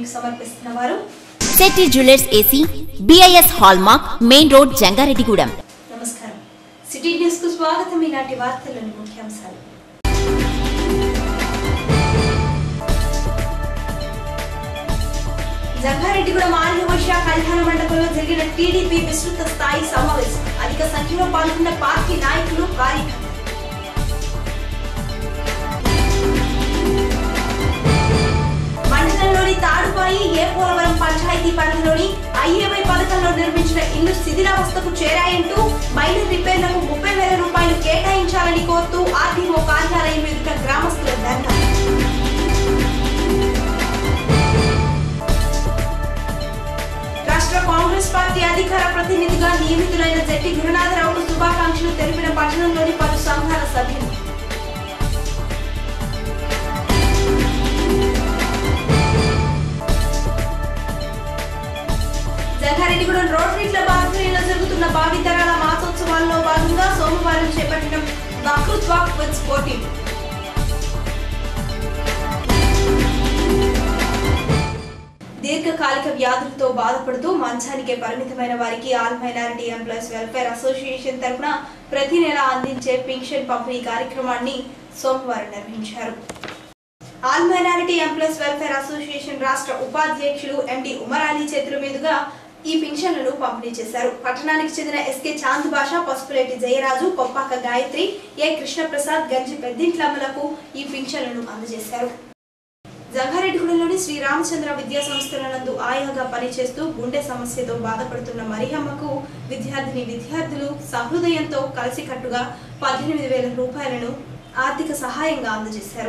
మీకు సమర్పిస్తున్న వారు Shetty jewellers AC BIS hallmark main road Jangareddygudem నమస్కారం సిటీ న్యూస్ కు స్వాగతం ఈనాటి వార్తల్లోని ముఖ్యాంశాలు జంగారెడ్డిగూడెం ఆర్యవైశ్య కళ్యాణ మండపంలో జరిగిన టీడీపీ విస్తృత స్థాయి సమావేశం అధిక సంఖ్యలో పాల్గొన్న పార్టీ నాయకులు కార్యకర్తలు మండలంలోని తాడుపాయి ఏ పోలవరం పంచాయతీ పరిధిలోని ఐఏవై పథకంలో నిర్మించిన ఇల్లు శిథిలావస్థకు చేరాయంటూ మైనర్ రిపేర్లకు ముప్పై వేల రూపాయలు కేటాయించాలని కోరుతూ ఆర్డీఓ కార్యాలయం ఎదుట గ్రామస్తుల ధర్నా రాష్ట్ర కాంగ్రెస్ పార్టీ అధికార ప్రతినిధిగా నియమితులైన జట్టి గురునాథరావుకు శుభాకాంక్షలు తెలిపిన పట్టణంలోని పలు సంఘాల సభ్యులు జంగారెడ్డిగూడెం రోటరీ క్లబ్ ఆధ్వర్యంలో జరుగుతున్న భావితరాల మాసోత్సవాల్లో భాగంగా సోమవారం చేపట్టిన వక్రుత్ వాక్ విత్ స్పోర్టింగ్ దీర్ఘకాలిక వ్యాధులతో బాధపడుతూ మంచానికే పరిమితమైన వారికి all minority employees welfare association తరఫున ప్రతి నెల అందించే పింఛన్ పంపిణీ కార్యక్రమాన్ని సోమవారం నిర్వహించారు all minority employees welfare association రాష్ట్ర ఉపాధ్యక్షులు ఎండి ఉమర్ అలీ చేతుల మీదుగా ఈ పింఛన్లను పంపిణీ చేశారు పట్టణానికి చెందిన ఎస్కే చాంద్ భాష పసుపులేటి జయరాజు కొప్పాక గాయత్రి ఏ కృష్ణప్రసాద్ గంజి పెద్దింట్లమ్మలకు ఈ పింఛన్లను అందజేశారు జంగారెడ్డిగూడెంలోని శ్రీ రామచంద్ర విద్యా సంస్థల నందు ఆయాగా పనిచేస్తూ గుండె సమస్యతో బాధపడుతున్న మరియమ్మకు విద్యార్థిని విద్యార్థులు సహృదయంతో కలిసికట్టుగా పద్దెనిమిది వేల రూపాయలను ఆర్థిక సహాయంగా అందజేశారు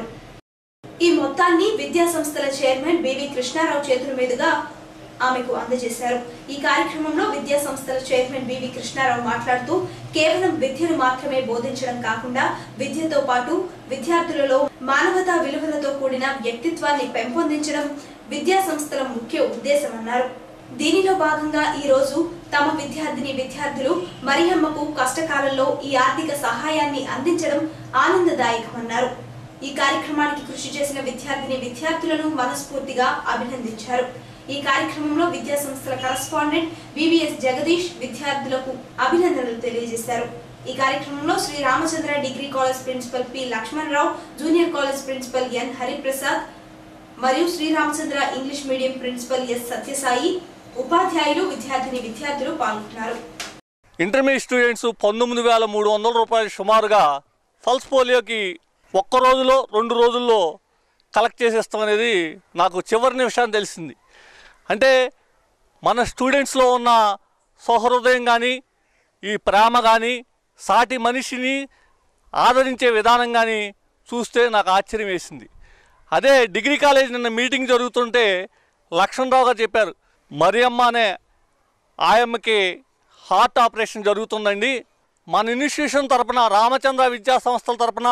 ఈ మొత్తాన్ని విద్యా సంస్థల చైర్మన్ బివి కృష్ణారావు చేతుల మీదుగా ఆమెకు అందజేశారు ఈ కార్యక్రమంలో విద్యా సంస్థల చైర్మన్ బివి కృష్ణారావు మాట్లాడుతూ కేవలం విద్యను మాత్రమే బోధించడం కాకుండా విద్యతో పాటు విద్యార్థులలో మానవతా విలువలతో కూడిన వ్యక్తిత్వాన్ని పెంపొందించడం విద్యా సంస్థల ముఖ్య ఉద్దేశమన్నారు దీనిలో భాగంగా ఈ రోజు తమ విద్యార్థిని విద్యార్థులు మరియమ్మకు కష్టకాలంలో ఈ ఆర్థిక సహాయాన్ని అందించడం ఆనందదాయకమన్నారు ఈ కార్యక్రమానికి కృషి చేసిన విద్యార్థిని విద్యార్థులను మనస్ఫూర్తిగా అభినందించారు ఈ కార్యక్రమంలో విద్యా సంస్థల కరస్పాండెంట్ వివిఎస్ జగదీష్ విద్యార్థులకు అభినందనలు తెలియజేశారు ఈ కార్యక్రమంలో Sri Ramachandra degree college principal P Lakshmanarao junior college principal N Hariprasad మరియు Sri Ramachandra English medium principal S Satyasai ఉపాధ్యాయులు విద్యార్థిని విద్యార్థులు పాల్గొన్నారు ఇంటర్మీడియట్ స్టూడెంట్స్ పంతొమ్మిది వేల మూడు వందల రూపాయలు సుమారుగా పల్స్ పోలియోకి ఒక్క రోజులో రెండు రోజుల్లో కలెక్ట్ చేసేస్తాం అనేది నాకు చివరి నిమిషాన్ని తెలిసింది అంటే మన స్టూడెంట్స్లో ఉన్న సౌహృదయం కానీ ఈ ప్రేమ కానీ సాటి మనిషిని ఆదరించే విధానం కానీ చూస్తే నాకు ఆశ్చర్యం వేసింది అదే డిగ్రీ కాలేజ్ నిన్న మీటింగ్ జరుగుతుంటే లక్ష్మణరావు గారు చెప్పారు మరియమ్మ అనే ఆయమ్మకి హార్ట్ ఆపరేషన్ జరుగుతుందండి మన ఇన్స్టిట్యూషన్ తరపున రామచంద్ర విద్యా సంస్థల తరపున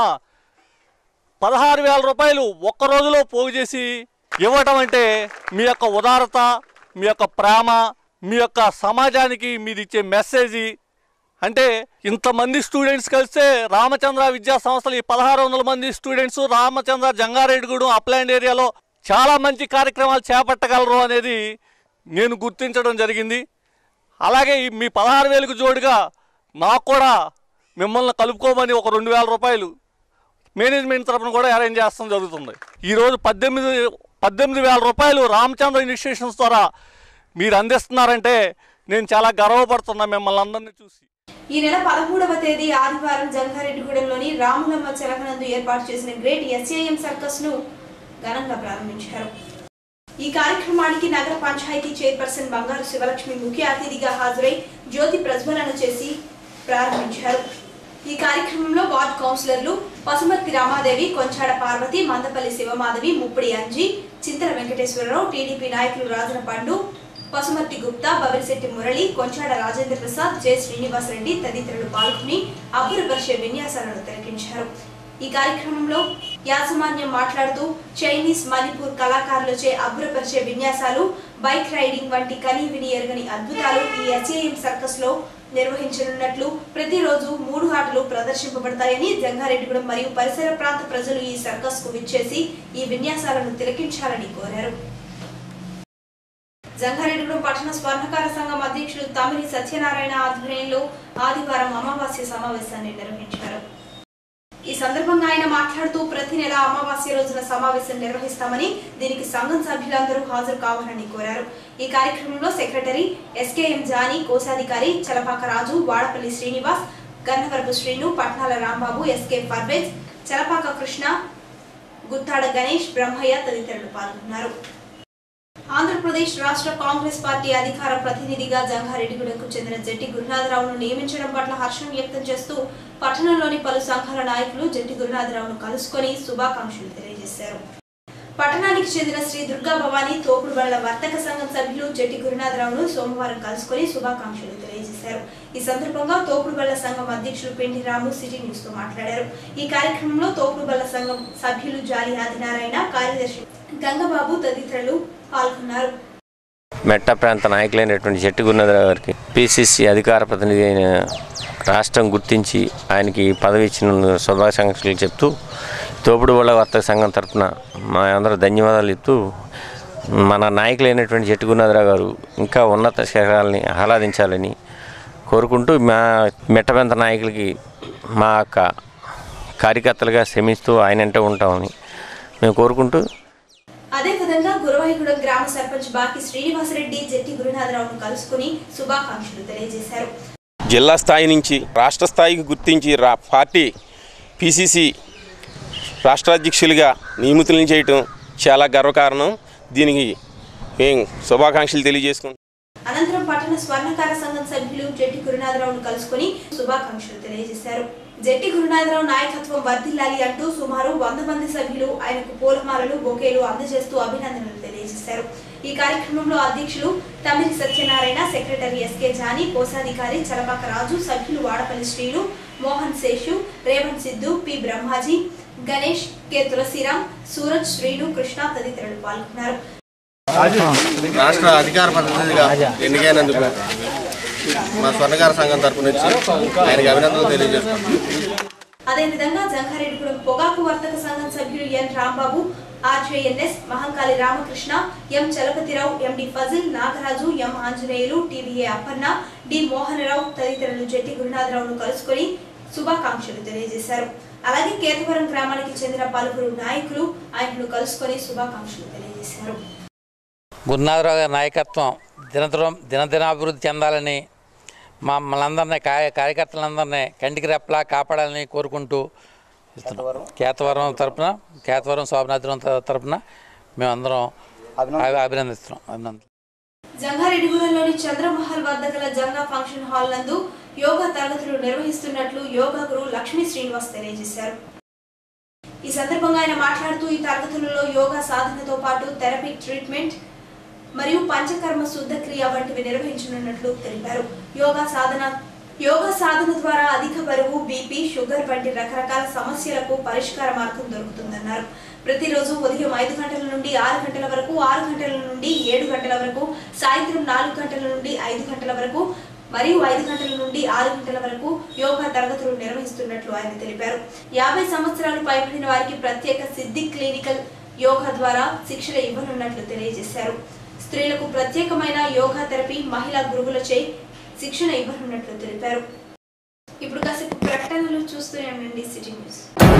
పదహారు వేల రూపాయలు ఒక్క రోజులో పోగు చేసి ఇవ్వటం అంటే మీ యొక్క ఉదారత మీ యొక్క ప్రేమ మీ యొక్క సమాజానికి మీరు ఇచ్చే మెసేజ్ అంటే ఇంతమంది స్టూడెంట్స్ కలిస్తే రామచంద్ర విద్యా సంస్థలు ఈ పదహారు వందల మంది స్టూడెంట్స్ రామచంద్ర జంగారెడ్డిగూడెం అప్లాండ్ ఏరియాలో చాలా మంచి కార్యక్రమాలు చేపట్టగలరు అనేది నేను గుర్తించడం జరిగింది అలాగే ఈ మీ పదహారు వేలకు జోడుగా నాకు కూడా మిమ్మల్ని కలుపుకోమని ఒక రెండు వేల రూపాయలు మేనేజ్మెంట్ తరపున కూడా అరేంజ్ చేస్తాం జరుగుతుంది ఈరోజు పద్దెనిమిది పద్దెనిమిది వేల రూపాయలు రామచంద్ర ఇన్స్టిట్యూషన్స్ ద్వారా మీరు అందిస్తున్నారంటే నేను చాలా గర్వపడుతున్నా మిమ్మల్ని అందరినీ చూసి ఈ నెల పదమూడవ తేదీ ఆదివారం జంగారెడ్డిగూడెంలోని రాములమ్మ చెలకనందు ఏర్పాటు చేసిన గ్రేట్ ఎస్ఏఎం సర్కస్ ను ఘనంగా ప్రారంభించారు ఈ కార్యక్రమానికి నగర పంచాయతీ చైర్పర్సన్ బంగారు శివలక్ష్మి ముఖ్య అతిథిగా హాజరై జ్యోతి ప్రజ్వలన చేసి ప్రారంభించారు ఈ కార్యక్రమంలో వార్డు కౌన్సిలర్లు పసుమర్తి రామాదేవి కొంచాడ పార్వతి మందపల్లి శివమాధవి ముప్పిడి అంజి చింతల వెంకటేశ్వరరావు టీడీపీ నాయకులు రాజన పండు పసుమర్తి గుప్తా బవిరిశెట్టి మురళి కొంచాడ రాజేంద్ర ప్రసాద్ జె శ్రీనివాసరెడ్డి తదితరులు పాల్గొని అబ్బురపరిచే విన్యాసాలను తిలకించారు ఈ కార్యక్రమంలో యాజమాన్యం మాట్లాడుతూ చైనీస్ మణిపూర్ కళాకారులచే అబ్బురపరిచే విన్యాసాలు బైక్ రైడింగ్ వంటి కని విని ఎరగని అద్భుతాలు ఈ ఎస్ఏఎం సర్కస్ లో నిర్వహించనున్నట్లు ప్రతిరోజు మూడు ఆటలు ప్రదర్శింపబడతాయని జంగారెడ్డిగూడెం మరియు పరిసర ప్రాంత ప్రజలు ఈ సర్కస్ కు విచ్చేసి ఈ విన్యాసాలను తిలకించాలని కోరారు జంగారెడ్డిగూడెం పట్టణ స్వర్ణకార సంఘం అధ్యక్షులు తమిళి సత్యనారాయణ ఆధ్వర్యంలో ఆదివారం అమావాస్య సమావేశాన్ని నిర్వహించారు ఈ సందర్భంగా ఆయన మాట్లాడుతూ ప్రతి నెల అమావాస్య రోజున సమావేశం నిర్వహిస్తామని దీనికి సంఘం సభ్యులందరూ హాజరు కావాలని కోరారు ఈ కార్యక్రమంలో సెక్రటరీ ఎస్కేఎం జానీ కోశాధికారి చలపాక రాజు వాడపల్లి శ్రీనివాస్ గన్నవరపు శ్రీను పట్నాల రాంబాబు ఎస్కే పర్వేజ్ చలపాక కృష్ణ గుత్తాడ గణేష్ బ్రహ్మయ్య తదితరులు పాల్గొన్నారు ఆంధ్రప్రదేశ్ రాష్ట్ర కాంగ్రెస్ పార్టీ అధికార ప్రతినిధిగా జంగారెడ్డిగూడెంకు చెందిన జట్టి గురునాథరావును నియమించడం పట్ల హర్షం వ్యక్తం చేస్తూ పట్టణంలోని పలు సంఘాల నాయకులు జట్టి గురునాథరావును కలుసుకొని శుభాకాంక్షలు తెలియజేశారు పట్టణానికి చెందిన శ్రీ దుర్గా భవానీ తోపుడు బళ్ల వర్తక సంఘం సభ్యులు జట్టి గురునాథరావును సోమవారం కలుసుకొని శుభాకాంక్షలు తెలియజేశారు ఈ సందర్భంగా తోపుడు బళ్ల సంఘం అధ్యక్షులు పెండి రాము సిటీ న్యూస్ తో మాట్లాడారు ఈ కార్యక్రమంలో తోపుడు బళ్ల సంఘం సభ్యులు జాలి ఆదినారాయణ కార్యదర్శి గంగబాబు తదితరులు పాల్గొన్నారు మెట్ట ప్రాంత నాయకులైనటువంటి చెట్టు గురునాథరావు గారికి పిసిసి అధికార ప్రతినిధి అయిన రాష్ట్రం గుర్తించి ఆయనకి పదవి ఇచ్చిన శుభాకాంక్షలు చెప్తూ తోపుడు వాళ్ళ వర్తక సంఘం తరపున మా అందరూ ధన్యవాదాలు చెప్తూ మన నాయకులైనటువంటి చెట్టు గురునాథరావు గారు ఇంకా ఉన్నత శిఖరాలని ఆహ్లాదించాలని కోరుకుంటూ మా మెట్టపెంత నాయకులకి మా యొక్క కార్యకర్తలుగా శ్రమిస్తూ ఆయనంటే ఉంటామని మేము కోరుకుంటూ అదేవిధంగా గురవాయిగూడెం గ్రామ సర్పంచ్ బాకి శ్రీనివాసరెడ్డి జట్టి గురునాథరావును కలుసుకుని శుభాకాంక్షలు తెలియజేశారు జిల్లా స్థాయి నుంచి రాష్ట్ర స్థాయికి గుర్తించి రా పార్టీ పిసిసి రాష్ట్ర అధ్యక్షులుగా నియమితులను చేయటం చాలా గర్వకారణం దీనికి మేము శుభాకాంక్షలు తెలియజేసుకుంటాం అనంతరం పట్టణ స్వర్ణకార సంఘం సభ్యులు జట్టి గురునాథరావును కలుసుకుని శుభాకాంక్షలు తెలియజేశారు జట్టి గురునాథరావు నాయకత్వం వర్ధిల్లాలి అంటూ సుమారు వంద మంది సభ్యులు ఆయనకు పూలమాలలు బొకేలు అందజేస్తూ అభినందనలు తెలియజేశారు ఈ కార్యక్రమంలో అధ్యక్షులు తమిళి సత్యనారాయణ సెక్రటరీ ఎస్కే జానీ కోశాధికారి చలపాక రాజు సభ్యులు వాడపల్లి శ్రీను మోహన్ శేషు రేవంత్ సిద్ధు పి బ్రహ్మాజీ గణేష్ కె తులసిరామ్ సూరజ్ శ్రీను కృష్ణ తదితరులు పాల్గొన్నారు రాష్ట్ర అధికార ప్రతినిధిగా ఎన్నికైనందుకు మా స్వర్ణకార సంఘం తరపు నుంచి ఆయనకి అభినందనలు తెలియజేస్తున్నాం అదేవిధంగా జంగారెడ్డిగూడెం పొగాకు వర్తక సంఘం సభ్యులు N Rambabu RJNS Mahankali Ramakrishna M Chalapathirao MD Fazil Nagaraju M Anjaneyulu TVA Appanna D Mohanarao తదితరులు జట్టి గురునాథరావును కలుసుకొని శుభాకాంక్షలు తెలియజేశారు అలాగే కేతవరం గ్రామానికి చెందిన పలువురు నాయకులు ఆయనను కలుసుకొని శుభాకాంక్షలు తెలియజేశారు గురునాథరావు గారి నాయకత్వం దినదినం దినదినాభివృద్ధి చెందాలని మా మనందరినీ కార్య కార్యకర్తలందరినీ కంటికి రెప్పలా కాపాడాలని కోరుకుంటూ ఇస్తున్నాం. కేతవరం తరపున కేతవరం శోభనాథురం తరపున మేమందరం అభి- అభినందిస్తున్నాం అభినందన జంగారెడ్డిగూడెంలోని చంద్రమహల్ వద్ద గల జంగా ఫంక్షన్ హాల్ నందు యోగా తరగతులు నిర్వహిస్తున్నట్లు యోగా గురు లక్ష్మీ శ్రీనివాస్ తెలియజేశారు ఈ సందర్భంగా ఆయన మాట్లాడుతూ ఈ తరగతులలో యోగా సాధనతో పాటు థెరపిక్ ట్రీట్మెంట్ మరియు పంచకర్మ శుద్ధ క్రియ వంటివి నిర్వహించనున్నట్లు తెలిపారు యోగా సాధన యోగా సాధన ద్వారా అధిక బరువు బీపీ షుగర్ వంటి రకరకాల సమస్యలకు పరిష్కార మార్గం దొరుకుతుందన్నారు ప్రతిరోజు ఉదయం ఐదు గంటల నుండి ఆరు గంటల వరకు ఆరు గంటల నుండి ఏడు గంటల వరకు సాయంత్రం నాలుగు గంటల నుండి ఐదు గంటల వరకు మరియు ఐదు గంటల నుండి ఆరు గంటల వరకు యోగా తరగతులు నిర్వహిస్తున్నట్లు ఆయన తెలిపారు యాభై సంవత్సరాలు పైబడిన వారికి ప్రత్యేక సిద్ధి క్లినికల్ యోగా ద్వారా శిక్షణ ఇవ్వనున్నట్లు తెలియజేశారు స్త్రీలకు ప్రత్యేకమైన యోగా థెరపీ మహిళా గురువులచే శిక్షణ ఇవ్వనున్నట్లు తెలిపారు ఇప్పుడు కాసేపు ప్రకటనలు చూస్తూనే ఉండండి city news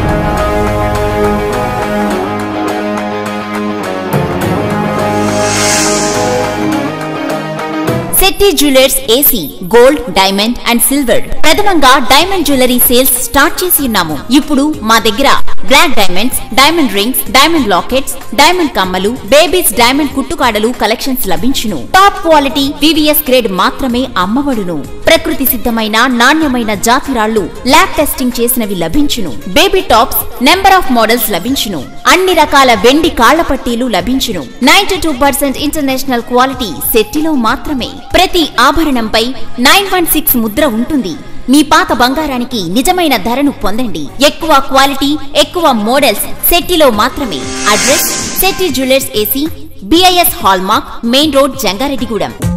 Shetty jewellers AC gold diamond and silver ప్రథమంగా డైమండ్ జ్యువెలరీ సేల్స్ స్టార్ట్ చేసి ఉన్నాము ఇప్పుడు మా దగ్గర black diamonds diamond rings diamond lockets diamond కమ్మలు బేబీస్ డైమండ్ కుట్టుకాడలు కలెక్షన్స్ లభించును టాప్ క్వాలిటీ వివిఎస్ గ్రేడ్ మాత్రమే అమ్మబడును ప్రకృతి సిద్ధమైన నాణ్యమైన జాతిరాళ్లు ల్యాబ్ టెస్టింగ్ చేసినవి లభించును baby tops number of models లభించును అన్ని రకాల వెండి కాళ్ల పట్టీలు లభించును ninety two percent international quality సెట్టిలో మాత్రమే ప్రతి ఆభరణంపై నైన్ వన్ సిక్స్ ముద్ర ఉంటుంది మీ పాత బంగారానికి నిజమైన ధరను పొందండి ఎక్కువ క్వాలిటీ ఎక్కువ మోడల్స్ సెట్టిలో మాత్రమే address Setti jewellers AC BIS hallmark main road Jangareddygudem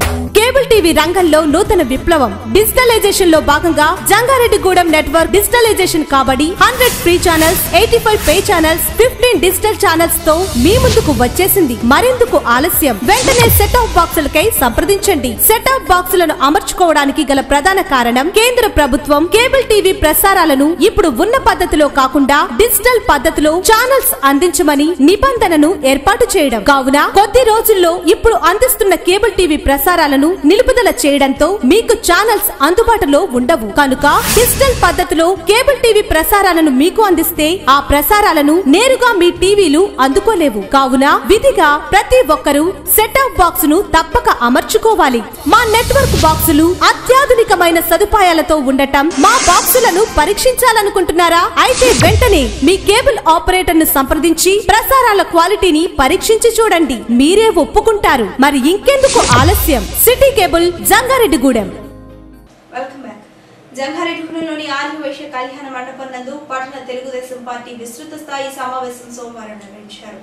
cable TV రంగంలో నూతన విప్లవం డిజిటలైజేషన్ లో భాగంగా జంగారెడ్డిగూడెం నెట్వర్క్ డిజిటలైజేషన్ కాబడి hundred free channels eighty five pay channels fifteen digital channels తో మీ ముందుకు వచ్చేసింది మరెందుకు ఆలస్యం వెంటనే సెట్ ఆఫ్ బాక్సులకై సంప్రదించండి సెట్ ఆఫ్ బాక్సులను అమర్చుకోవడానికి గల ప్రధాన కారణం కేంద్ర ప్రభుత్వం కేబుల్ టీవీ ప్రసారాలను ఇప్పుడు ఉన్న పద్ధతిలో కాకుండా డిజిటల్ పద్ధతిలో ఛానల్స్ అందించమని నిబంధనను ఏర్పాటు చేయడం కావున కొద్ది రోజుల్లో ఇప్పుడు అందిస్తున్న కేబుల్ టీవీ ప్రసారాలను నిలుపుదల చేయడంతో మీకు ఛానల్స్ అందుబాటులో ఉండవు కనుక డిజిటల్ పద్ధతిలో కేబుల్ టీవీ ప్రసారాలను మీకు అందిస్తే ఆ ప్రసారాలను నేరుగా మీ టీవీలు అందుకోలేవు కావున విధిగా ప్రతి ఒక్కరూ సెట్ ఆఫ్ బాక్స్ ను తప్పక అమర్చుకోవాలి మా నెట్వర్క్ బాక్సులు అత్యాధునికమైన సదుపాయాలతో ఉండటం మా బాక్సులను పరీక్షించాలనుకుంటున్నారా అయితే వెంటనే మీ కేబుల్ ఆపరేటర్ ను సంప్రదించి ప్రసారాల క్వాలిటీని పరీక్షించి చూడండి మీరే ఒప్పుకుంటారు మరి ఇంకెందుకు ఆలస్యం city cable Jangareddygudem welcome back జంగారెడ్డిగూడెంలోని ఆర్యవైశ్య కళ్యాణ మండపం నందు పట్టణ తెలుగుదేశం పార్టీ విస్తృత స్థాయి సమావేశం సోమవారం నిర్వహించారు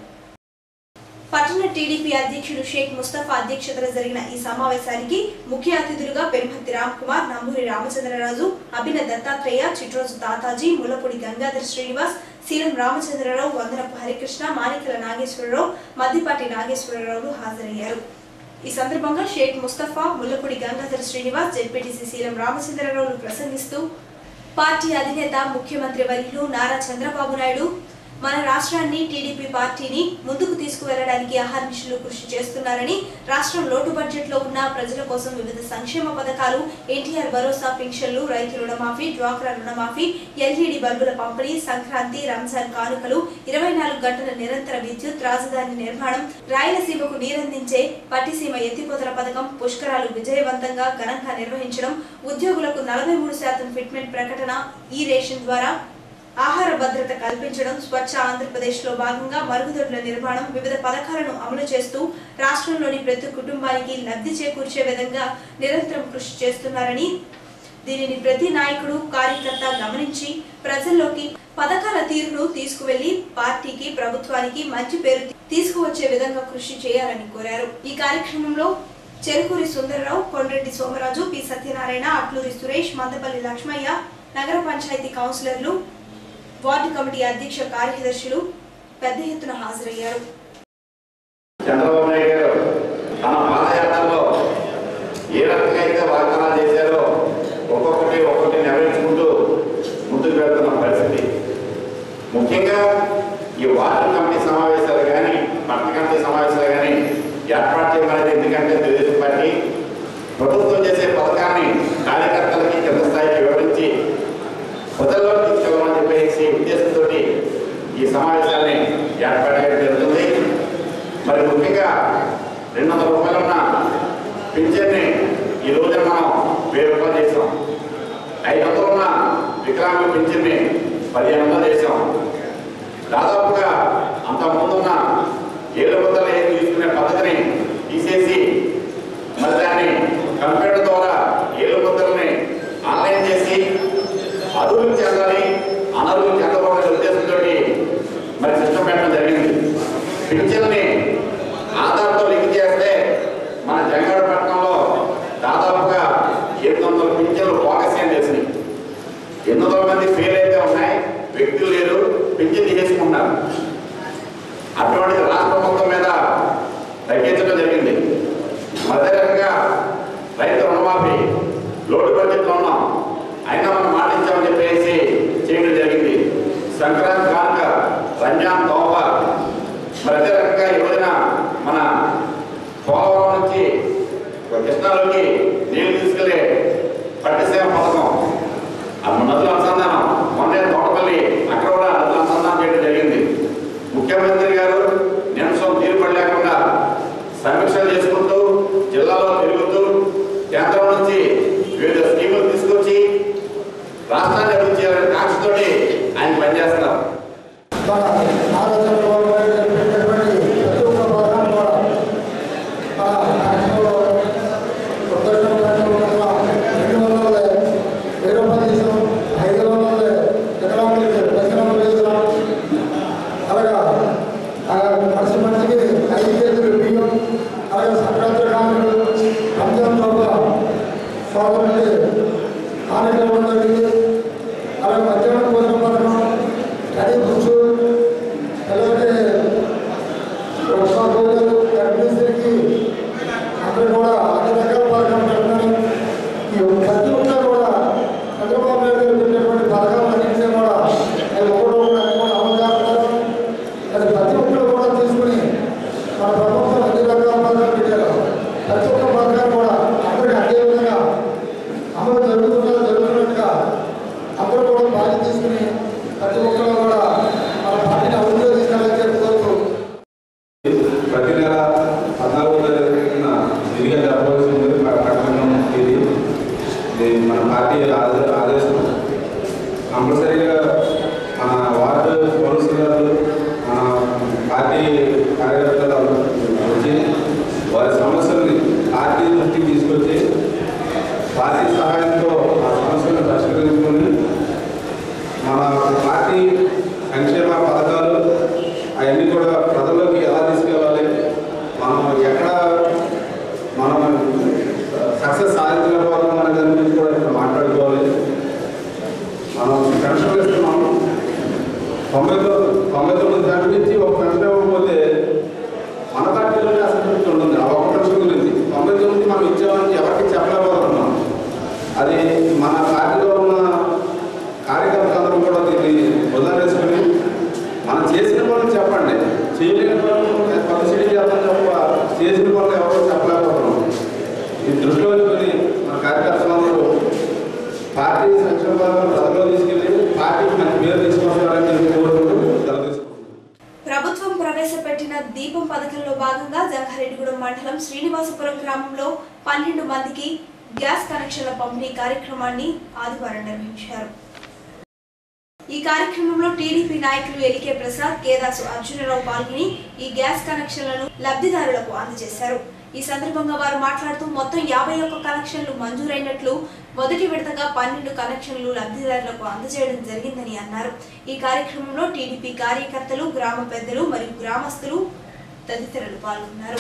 పట్టణ టీడీపీ అధ్యక్షుడు షేక్ ముస్తఫా అధ్యక్షతన జరిగిన ఈ సమావేశానికి ముఖ్య అతిథులుగా పెరుమతి రామ్ కుమార్ నంబూరి రామచంద్రరాజు అభిన దత్తాత్రేయ చిట్రోజు తాతాజీ ములపూడి గంగాధర్ శ్రీనివాస్ సీలం రామచంద్రరావు వందనపు హరికృష్ణ మాణికల నాగేశ్వరరావు మద్దిపాటి నాగేశ్వరరావులు హాజరయ్యారు ఈ సందర్భంగా షేక్ ముస్తఫా ముల్లపూడి గంగాధర్ శ్రీనివాస్ జెడ్పీటీసీ సీలం రామచంద్రరావులు ప్రసంగిస్తూ పార్టీ అధినేత ముఖ్యమంత్రి వర్యులు నారా చంద్రబాబు నాయుడు మన రాష్ట్రాన్ని టీడీపీ పార్టీని ముందుకు తీసుకువెళ్లడానికి అహర్నిశలు కృషి చేస్తున్నారని రాష్ట్రం లోటు బడ్జెట్ లో ఉన్న ప్రజల కోసం వివిధ సంక్షేమ పథకాలు ఎన్టీఆర్ భరోసా పింఛన్లు రైతు రుణమాఫీ డ్వాక్రా రుణమాఫీ ఎల్ఈడి బల్బుల పంపిణీ సంక్రాంతి రంజాన్ కానుకలు ఇరవై నాలుగు గంటల నిరంతర విద్యుత్ రాజధాని నిర్మాణం రాయలసీమకు నీరందించే పట్టిసీమ ఎత్తిపోతల పథకం పుష్కరాలు విజయవంతంగా ఘనంగా నిర్వహించడం ఉద్యోగులకు నలభై మూడు శాతం ఫిట్మెంట్ ప్రకటన ఈ రేషన్ ద్వారా ఆహార భద్రత కల్పించడం స్వచ్ఛ ఆంధ్రప్రదేశ్ లో భాగంగా మరుగుదొడ్ల నిర్మాణం వివిధ పథకాలను అమలు చేస్తూ రాష్ట్రంలోని ప్రతి కుటుంబానికి లబ్ధి చేకూర్చే విధంగా నిరంతరం కృషి చేస్తున్నారని దీనిని ప్రతి నాయకుడు కార్యకర్త గమనించి ప్రజల్లోకి పథకాల తీరును తీసుకువెళ్లి పార్టీకి ప్రభుత్వానికి మంచి పేరు తీసుకువచ్చే విధంగా కృషి చేయాలని కోరారు ఈ కార్యక్రమంలో చెరుకూరి సుందరరావు కొండ్రెడ్డి సోమరాజు పి సత్యనారాయణ అట్లూరి సురేష్ మందపల్లి లక్ష్మయ్య నగర పంచాయతీ కౌన్సిలర్లు వార్డు కమిటీ అధ్యక్ష కార్యదర్శులు పెద్ద ఎత్తున హాజరయ్యారు చంద్రబాబు నాయుడు గారు తన పాదయాత్రలో ఏ రకంగా అయితే వాగ్దానాలు చేశారో ఒక్కొక్కటి ఒక్కొక్కటి నెరవేర్చుకుంటూ ముందుకు వెళ్తున్న పరిస్థితి ముఖ్యంగా ఈ వార్డు కమిటీ సమావేశాలు కానీ పట్టణ కమిటీ సమావేశాలు కానీ ఏర్పాటు చేయమనేది ఎందుకంటే తెలుగుదేశం పార్టీ ప్రభుత్వం చేసే పథకాన్ని కార్యకర్తలకి కింద స్థాయికి వివరించి ప్రజల్లో తీసుకెళ్ళమని చెప్పేసి ఉద్దేశంతో ఈ సమావేశాన్ని ఏర్పాటు చేయడం జరుగుతుంది మరి ముఖ్యంగా రెండు వందల రూపాయలు ఉన్న పింఛన్ని ఈ రోజున మనం వెయ్యి రూపాయలు చేసాం ఐదు వందలు ఉన్న వికలాంగుల పింఛన్ని పదిహేను వందలు చేసాం దాదాపుగా అంత ముందున్న ఏడు వందల ఏడు తీసుకునే పద్ధతిని తీసేసి మరి దాన్ని కంప్యూటర్ ద్వారా ఏడు ముద్రల్ని ఆన్లైన్ చేసి అరువులు చెందాలి అనరువులు చెందకూడదనే ఉద్దేశంతో మరి సిస్టమ్ పెట్టడం జరిగింది పింఛన్ని ఆధార్తో లింక్ చేస్తే మన జంగాడపట్నంలో దాదాపుగా ఎనిమిది వందల పింఛన్లు ఫోకస్ అని తెలిసినాయి ఎనిమిది వందల మంది ఫెయిల్ అయితే ఉన్నాయి వ్యక్తులు లేరు పింఛన్ తీసేసుకుంటున్నారు అటువంటి రాష్ట్ర మొత్తం మీద తగ్గించడం జరిగింది అదే రకంగా రైతు రుణమాఫీ లోటు బడ్జెట్లో ఉన్నాం అయినా మనం మాటించామని చెప్పేసి చేయడం జరిగింది సంక్రాంతి కానుక రంజాన్ తోఫ మరి అదే రకంగా ఈ రోజున మన పోలవరం నుంచి కృష్ణాలోకి నీళ్లు తీసుకెళ్లే పట్టిసీమ పథకం ఆ నదుల అనుసంధానం మొన్నే తోటపల్లి అక్కడ కూడా నదుల అనుసంధానం చేయడం జరిగింది ముఖ్యమంత్రి గారు నిమిషం తీరుబడి లేకుండా సమీక్షలు చేసుకుంటూ జిల్లాలో తిరుగుతూ కేంద్రం నుంచి వివిధ స్కీములు తీసుకొచ్చి రాష్ట్రాన్ని అభివృద్ధి చేయాలనే కాంక్షతోటి ఆయన పనిచేస్తున్నారు అలాగా మనిషి మనిషికి ఐదు కేజీలు బియ్యం అలాగే సంక్రాంతి కానుకలు రంజాన్ తోట అలాగే మధ్యాహ్నం భోజన పథకం స్టడీ బుక్స్ అలాగే ఉప్మా భోజనాలు గర్భిణీస్త్రీకి అందరూ కూడా అన్ని రకాల పథకం పెడతారు ఈ ప్రతి ఒక్కరు కూడా చంద్రబాబు నాయుడు గారు పెట్టినటువంటి పథకాలు అన్నింటినీ కూడా అది ఒకటి ఒకటి అన్ని కూడా అమలు చేస్తున్నారు అది ప్రతి ఒక్కరు కూడా తీసుకుని మన ప్రభుత్వం అన్ని రకాల పథకాలు పెట్టారు ప్రతి ఒక్క పథకాలు కూడా అందరికీ అదే విధంగా అమలు జరుగుతున్నా జరుగుతున్నట్టుగా అందరూ కూడా బాధ్యత తీసుకుని ప్రతి ఒక్కరు కూడా మన పార్టీని అభివృద్ధి తీసుకెళ్ళాలని చెప్పి కోరుతూ ప్రతి నెల పద్నాలుగో తారీఖున విధిగా జరపవలసి ఉంది ప్రకటన ఇది ఇది మన పార్టీ ఆదే- ఆదేశం కంపల్సరీగా మన వార్డు కౌన్సిలర్లు మన పార్టీ కార్యకర్తలు వచ్చి వారి సమస్యల్ని పార్టీ దృష్టికి తీసుకొచ్చి పార్టీ సహాయంతో ఆ సమస్యలను పరిష్కరించుకొని మన పార్టీ సంక్షేమ పథకాలు అవన్నీ కూడా ప్రజల్లోకి ఎలా తీసుకెళ్ళాలి మనం ఎక్కడ మనం సక్సెస్ సాధించకపోవడం అనే దాని గురించి కూడా ఇక్కడ మాట్లాడుకోవాలి మనం పెన్షన్ ఇస్తున్నాము తొంభై తొమ్మిది తొంభై తొమ్మిది కనిపించి ఒక పెన్షన్ ఇవ్వకపోతే మన పార్టీలోనే అసంతృప్తి ఉంటుంది ఆ ఒక్క పెన్షన్ గురించి తొంభై తొమ్మిది మనం ఇచ్చామని ఎవరికి చెప్పలేకపోతున్నాం అది మన పార్టీలో ఉన్న కార్యకర్తలందరూ కూడా దీన్ని వదిలేసుకుని మనం చేసిన పనులు చెప్పండి చేయలేని పనులు పబ్లిసిటీ చేద్దాం తప్ప చేసిన పనులు ఎవరో చెప్పలేకపోతున్నాం ఇది దృష్టిలో పెట్టుకుని మన కార్యకర్తలందరూ పార్టీ సంక్షేమ పథకాలు ప్రజల్లో తీసుకెళ్ళి పార్టీకి మంచి పేరు తీసుకొస్తారని చెప్పి కోరుకుంటూ సెలవు తీసుకుంటున్నాను. ప్రభుత్వం ప్రవేశపెట్టిన దీపం పథకంలో భాగంగా జంగారెడ్డిగూడెం మండలం శ్రీనివాసపురం గ్రామంలో పన్నెండు మందికి గ్యాస్ కనెక్షన్ల పంపిణీ కార్యక్రమాన్ని ఆదివారం నిర్వహించారు ఈ కార్యక్రమంలో టీడీపీ నాయకులు ఎలికే ప్రసాద్ కేదాసు అర్జునరావు పాల్గొని ఈ గ్యాస్ కనెక్షన్లను లబ్ధిదారులకు అందజేశారు ఈ సందర్భంగా వారు మాట్లాడుతూ మొత్తం యాభై ఒక్క కనెక్షన్లు మంజూరైనట్లు మొదటి విడతగా పన్నెండు కనెక్షన్లు లబ్ధిదారులకు అందజేయడం జరిగిందని అన్నారు ఈ కార్యక్రమంలో టీడీపీ కార్యకర్తలు గ్రామ పెద్దలు మరియు గ్రామస్తులు తదితరులు పాల్గొన్నారు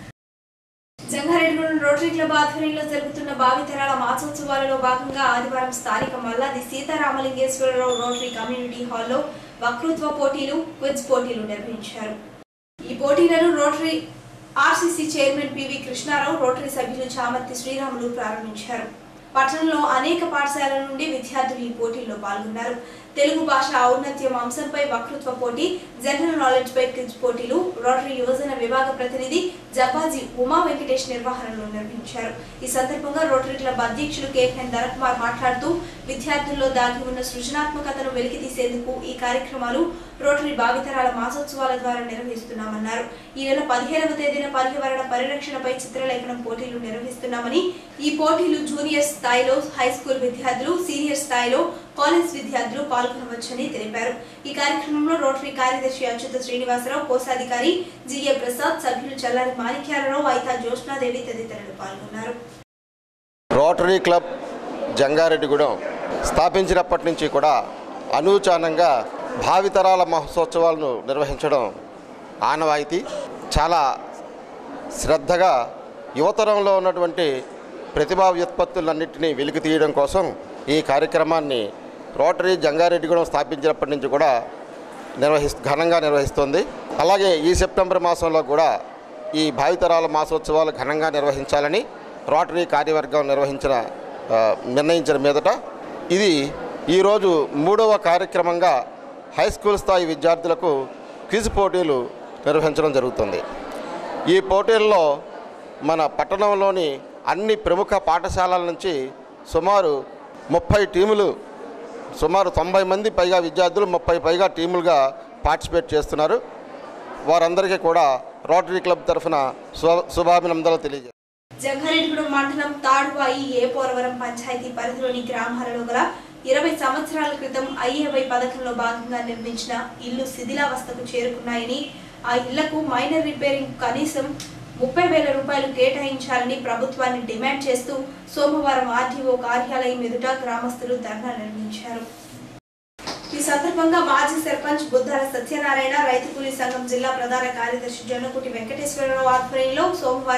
జంగారెడ్డిగూడెం రోటరీ క్లబ్ ఆధ్వర్యంలో జరుగుతున్న భావితరాల మాసోత్సవాలలో భాగంగా ఆదివారం స్థానిక మల్లాది సీతారామలింగేశ్వరరావు రోటరీ కమ్యూనిటీ హాల్లో వక్తృత్వ పోటీలు క్విజ్ పోటీలు నిర్వహించారు ఈ పోటీలను rotary RCC chairman PV Krishnarao rotary సభ్యులు చామర్తి శ్రీరాములు ప్రారంభించారు పట్టణంలో అనేక పాఠశాలల నుండి విద్యార్థులు ఈ పోటీల్లో పాల్గొన్నారు తెలుగు భాష ఔన్నత్యం అంశంపై వక్తృత్వ పోటీ జనరల్ నాలెడ్జ్ పై క్విజ్ పోటీలు రోటరీ యువజన విభాగ ప్రతినిధి జబ్బాజీ ఉమా వెంకటేష్ నిర్వహణలో నిర్వహించారు ఈ సందర్భంగా రోటరీ క్లబ్ అధ్యక్షులు కేఎన్ ధరకుమార్ మాట్లాడుతూ విద్యార్థుల్లో దాగి ఉన్న సృజనాత్మకతను వెలికితీసేందుకు ఈ కార్యక్రమాలు రోటరీ భావితరాల మాసోత్సవాల ద్వారా నిర్వహిస్తున్నామన్నారు ఈ నెల పదిహేనవ తేదీన పర్యావరణ పరిరక్షణపై చిత్రలేఖనం పోటీలు నిర్వహిస్తున్నామని ఈ పోటీలు జూనియర్ స్థాయిలో హై స్కూల్ విద్యార్థులు సీనియర్ స్థాయిలో కాలేజ్ విద్యార్థులు పాల్గొనవచ్చని తెలిపారు ఈ కార్యక్రమంలో రోటరీ కార్యదర్శి అచ్యుత శ్రీనివాసరావు కోశాధికారి జిఏ ప్రసాద్ సభ్యులు చల్లారి మాణిక్యాలరావు అయితా జ్యోత్స్నాదేవి తదితరులు పాల్గొన్నారు రోటరీ క్లబ్ జంగారెడ్డిగూడెం స్థాపించినప్పటి నుంచి కూడా అనూచానంగా భావితరాల మహోత్సవాలను నిర్వహించడం ఆనవాయితీ చాలా శ్రద్ధగా యువతరంలో ఉన్నటువంటి ప్రతిభా వ్యుత్పత్తులన్నింటినీ వెలికి తీయడం కోసం ఈ కార్యక్రమాన్ని రోటరీ జంగారెడ్డిగూడెం స్థాపించినప్పటి నుంచి కూడా నిర్వహి ఘనంగా నిర్వహిస్తుంది అలాగే ఈ సెప్టెంబర్ మాసంలో కూడా ఈ భావితరాల మాసోత్సవాలు ఘనంగా నిర్వహించాలని రోటరీ కార్యవర్గం నిర్వహించిన ఆ, నిర్ణయించిన మీదట ఇది ఈరోజు మూడవ కార్యక్రమంగా హై స్కూల్ స్థాయి విద్యార్థులకు క్విజ్ పోటీలు నిర్వహించడం జరుగుతుంది ఈ పోటీల్లో మన పట్టణంలోని అన్ని ప్రముఖ పాఠశాలల నుంచి సుమారు ముప్పై టీములు సుమారు తొంభై మంది పైగా విద్యార్థులు ముప్పై పైగా టీములుగా పార్టిసిపేట్ చేస్తున్నారు వారందరికీ కూడా రోటరీ క్లబ్ తరఫున శుభ శుభాభినందనలు తెలియజేస్తారు జంగారెడ్డిగూడెం మండలం తాడువాయి ఏ పోరవరం పంచాయతీ పరిధిలోని గ్రామాలలో గల ఇరవై సంవత్సరాల క్రితం ఐఏవై పథకంలో భాగంగా నిర్మించిన ఇల్లు శిథిలావస్థకు చేరుకున్నాయని ఆ ఇళ్లకు మైనర్ రిపేరింగ్ కనీసం ముప్పై వేల రూపాయలు కేటాయించాలని ప్రభుత్వాన్ని డిమాండ్ చేస్తూ సోమవారం ఆర్టీఓ కార్యాలయం ఎదుట గ్రామస్తులు ధర్నా నిర్వహించారు ఈ సందర్భంగా మాజీ సర్పంచ్ బుద్దాల సత్యనారాయణ రైతు కూలీ సంఘం జిల్లా ప్రధాన కార్యదర్శి జొన్నకుటి వెంకటేశ్వరరావు ఆధ్వర్యంలో సోమవారం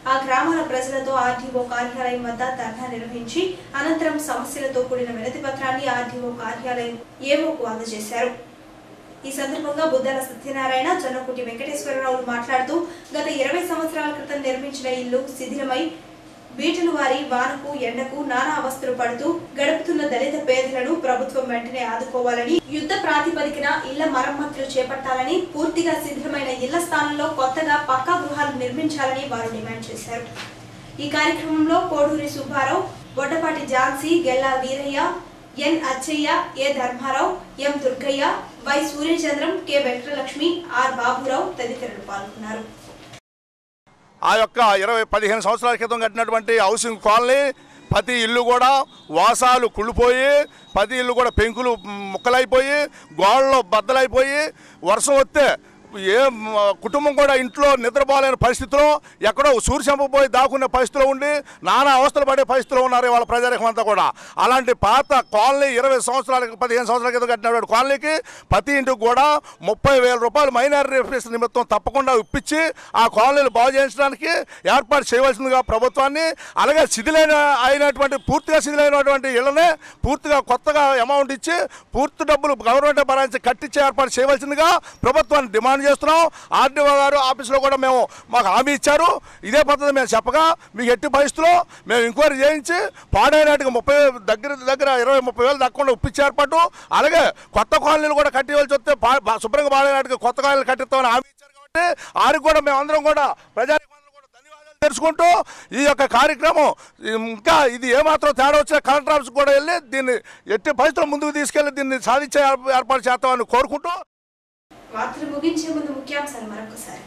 ఆ గ్రామాల ప్రజలతో ఆర్డీఓ కార్యాలయం వద్ద ధర్నా నిర్వహించి అనంతరం సమస్యలతో కూడిన వినతి పత్రాన్ని ఆర్డీఓ కార్యాలయం ఏవోకు అందజేశారు ఈ సందర్భంగా బుద్దాల సత్యనారాయణ జొన్నకుటి వెంకటేశ్వరరావు మాట్లాడుతూ గత ఇరవై సంవత్సరాల క్రితం నిర్మించిన ఇల్లు శిథిలమై బీటలు వారి వానకు ఎండకు నానా అవస్థలు పడుతూ గడుపుతున్న దళిత పేదలను ప్రభుత్వం వెంటనే ఆదుకోవాలని యుద్ధ ప్రాతిపదికన ఇళ్ల మరమ్మతులు చేపట్టాలని పూర్తిగా శిథిలమైన ఇళ్ల స్థానంలో కొత్తగా పక్కా గృహాలు నిర్మించాలని వారు డిమాండ్ చేశారు ఈ కార్యక్రమంలో Koduri Subbarao Boddapati Jhansi Gella Veeraiah N Achaiah A Dharmarao M Durgaiah Y Suryachandram K Venkatalakshmi R Baburao తదితరులు పాల్గొన్నారు ఆ యొక్క ఇరవై పదిహేను సంవత్సరాల క్రితం కట్టినటువంటి హౌసింగ్ కాలనీ ప్రతి ఇల్లు కూడా వాసాలు కుళ్ళిపోయి ప్రతి ఇల్లు కూడా పెంకులు ముక్కలైపోయి గోడలు బద్దలైపోయి వర్షం వస్తే ఏ మ, కుటుంబం కూడా ఇంట్లో నిద్రపోలేని పరిస్థితిలో ఎక్కడో సూర్యశంపపోయి దాక్కునే పరిస్థితిలో ఉండి నానా అవస్థలు పడే పరిస్థితిలో ఉన్నారు వాళ్ళ ప్రజారికం అంతా కూడా అలాంటి పాత కాలనీ ఇరవై సంవత్సరాలకు పదిహేను సంవత్సరాల క్రితం కట్టినటువంటి కాలనీకి ప్రతి ఇంటికి కూడా ముప్పై వేల రూపాయలు మైనారిటీ రిఫరెన్స్ నిమిత్తం తప్పకుండా ఇప్పించి ఆ కాలనీలు బాగు చేయించడానికి ఏర్పాటు చేయవలసిందిగా ప్రభుత్వాన్ని అలాగే శిథిలైన అయినటువంటి పూర్తిగా శిథిలైనటువంటి ఇళ్లనే పూర్తిగా కొత్తగా అమౌంట్ ఇచ్చి పూర్తి డబ్బులు గవర్నమెంట్ భరించి కట్టించి ఏర్పాటు చేయవలసిందిగా ప్రభుత్వాన్ని డిమాండ్ చేస్తున్నాం ఆర్డీఓ గారు ఆఫీసులో కూడా మేము మాకు హామీ ఇచ్చారు ఇదే పద్ధతి మేము చెప్పగా మీకు ఎట్టి పరిస్థితుల్లో మేము ఎంక్వైరీ చేయించి పాడైనట్టుగా ముప్పై దగ్గర దగ్గర ఇరవై ముప్పై వేలు దక్కకుండా ఉప్పించి ఏర్పాటు అలాగే కొత్త కాలనీలు కూడా కట్టివలసి వస్తే పా- బా- శుభ్రంగా పాడైనట్టుగా కొత్త కాలనీలు కట్టిస్తామని హామీ ఇచ్చారు కాబట్టి ఆరికి కూడా మేము అందరం కూడా ప్రజా తెలుసుకుంటూ ఈ యొక్క కార్యక్రమం ఇంకా ఇది ఏమాత్రం తేడా వచ్చినా కలెక్టర్ ఆఫీస్ కూడా వెళ్ళి దీన్ని ఎట్టి పరిస్థితుల్లో ముందుకు తీసుకెళ్లి దీన్ని సాధించే ఏర్ప- ఏర్పాటు చేస్తామని కోరుకుంటూ వార్తలు ముగించే ముందు ముఖ్యాంశాలు మరొకసారి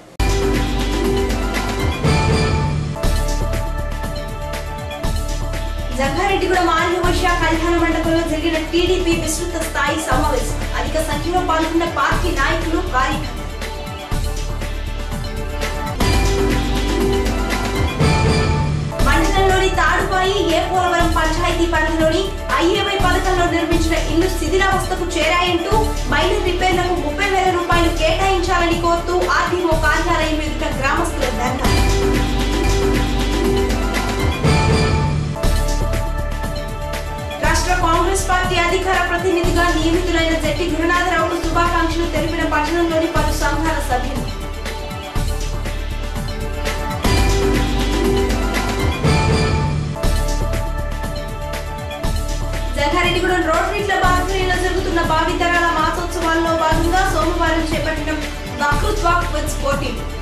జంగారెడ్డిగూడెం ఆర్యవర్ష కళ్యాణ మండపంలో జరిగిన టీడీపీ విస్తృత స్థాయి సమావేశం అధిక సంఖ్యలో పాల్గొన్న పార్టీ నాయకులు కార్యకర్తలు మండలంలోని తాడుపాయి ఏ పోలవరం పంచాయతీ పరిధిలోని ఐఏవై పథకంలో నిర్మించిన ఇల్లు శిథిలావస్థకు చేరాయంటూ మైనర్ రిపేర్లకు ముప్పై వేల రూపాయలు కేటాయించాలని కోరుతూ ఆర్టీఓ కార్యాలయం ఎదుట గ్రామస్తుల ధర్నా రాష్ట్ర కాంగ్రెస్ పార్టీ అధికార ప్రతినిధిగా నియమితులైన జట్టి గురునాథరావుకు శుభాకాంక్షలు తెలిపిన పట్టణంలోని పలు సంఘాల సభ్యులు జంగారెడ్డిగూడెం రోటరీ క్లబ్ ఆధ్వర్యంలో జరుగుతున్న భావితరాల మాసోత్సవాల్లో భాగంగా సోమవారం చేపట్టిన వక్తృత్వ విత్ స్పోర్టింగ్